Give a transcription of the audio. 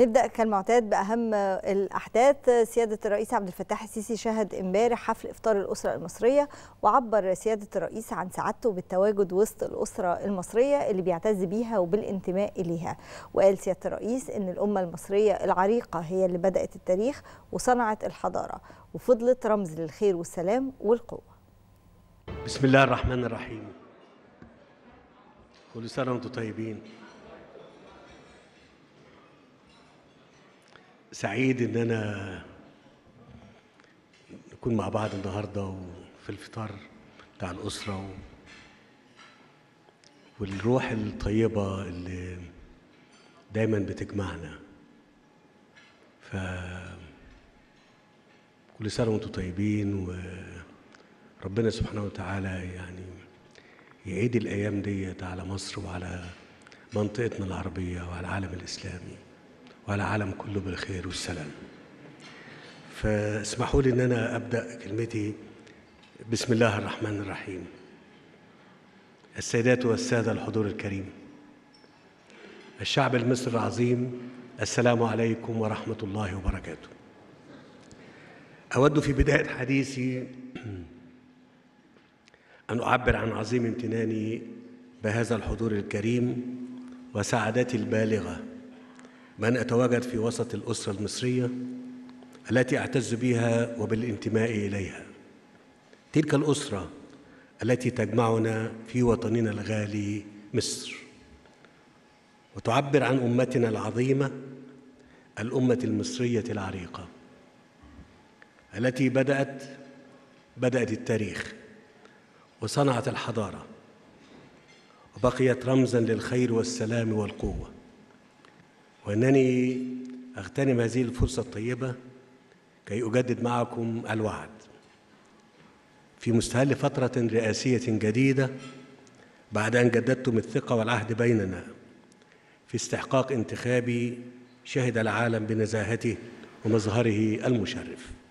نبدأ كالمعتاد بأهم الأحداث سيادة الرئيس عبد الفتاح السيسي شهد امبارح حفل إفطار الأسرة المصرية وعبر سيادة الرئيس عن سعادته بالتواجد وسط الأسرة المصرية اللي بيعتز بيها وبالانتماء إليها وقال سيادة الرئيس إن الأمة المصرية العريقة هي اللي بدأت التاريخ وصنعت الحضارة وفضلت رمز للخير والسلام والقوة بسم الله الرحمن الرحيم كل سنة وانتم طيبين سعيد ان انا نكون مع بعض النهارده وفي الفطار بتاع الاسره و... والروح الطيبه اللي دايما بتجمعنا ف كل سنه وانتم طيبين وربنا سبحانه وتعالى يعني يعيد الايام ديت على مصر وعلى منطقتنا العربيه وعلى العالم الاسلامي وعلى العالم كله بالخير والسلام فاسمحوا لي ان انا ابدا كلمتي بسم الله الرحمن الرحيم السيدات والساده الحضور الكريم الشعب المصري العظيم السلام عليكم ورحمه الله وبركاته اود في بدايه حديثي ان اعبر عن عظيم امتناني بهذا الحضور الكريم وسعادتي البالغه بأن أتواجد في وسط الأسرة المصرية التي أعتز بها وبالانتماء إليها تلك الأسرة التي تجمعنا في وطننا الغالي مصر وتعبر عن أمتنا العظيمة الأمة المصرية العريقة التي بدأت بدأت التاريخ وصنعت الحضارة وبقيت رمزا للخير والسلام والقوه وانني اغتنم هذه الفرصه الطيبه كي اجدد معكم الوعد في مستهل فتره رئاسيه جديده بعد ان جددتم الثقه والعهد بيننا في استحقاق انتخابي شهد العالم بنزاهته ومظهره المشرف